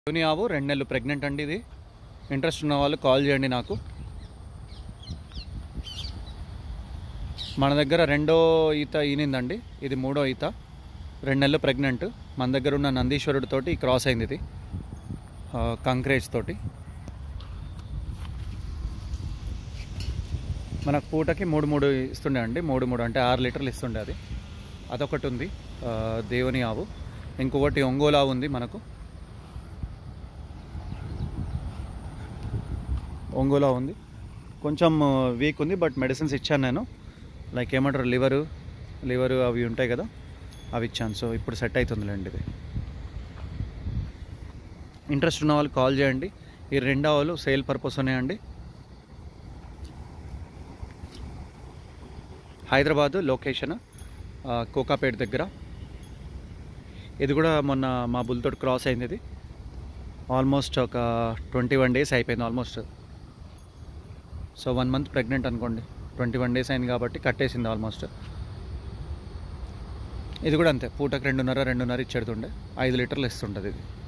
యోని ఆవు రెండు నెలలు ప్రెగ్నెంట్ అండి ఇది ఇంట్రెస్ట్ ఉన్న వాళ్ళు కాల్ చేయండి నాకు మన దగ్గర రెండో ఈత ఈనిందండి ఇది మూడో ఈత రెండు నెలలు ప్రెగ్నెంట్ మన దగ్గర ఉన్న నందీశ్వరుడితోటి క్రాస్ అయింది ఇది కంక్రేజ్ తోటి మనకు పూటకి మూడు మూడు ఇస్తుండే అండి మూడు మూడు అంటే ఆరు లీటర్లు ఇస్తుండే అది అదొకటి ఉంది ఆ, దేవుని ఆవు ఇంకొకటి ఒంగోలు ఆవు ఉంది మనకు ఒంగోలా ఉంది కొంచెం వీక్ ఉంది బట్ మెడిసిన్స్ ఇచ్చాను నేను లైక్ ఏమంటారు లివరు లివరు అవి ఉంటాయి కదా అవి ఇచ్చాను సో ఇప్పుడు సెట్ అవుతుందిలేండి ఇది ఇంట్రెస్ట్ ఉన్న వాళ్ళు కాల్ చేయండి ఈ రెండు ఆవులు సేల్ పర్పస్ ఉన్నాయండి హైదరాబాదు లొకేషన్ ఆ, కోకాపేట దగ్గర ఇది కూడా మొన్న మా బుల్తోటి క్రాస్ అయింది ఇది ఆల్మోస్ట్ ఒక ట్వంటీ వన్ డేస్ అయిపోయింది almost so one month pregnant అనుకోండి ట్వంటీ వన్ డేస్ అయింది కాబట్టి కట్టేసింది ఆల్మోస్ట్ ఇది కూడా అంతే పూటకు రెండున్నర రెండున్నర ఇచ్చేడుతుండే ఐదు లీటర్లు ఇస్తుంటుంది ఇది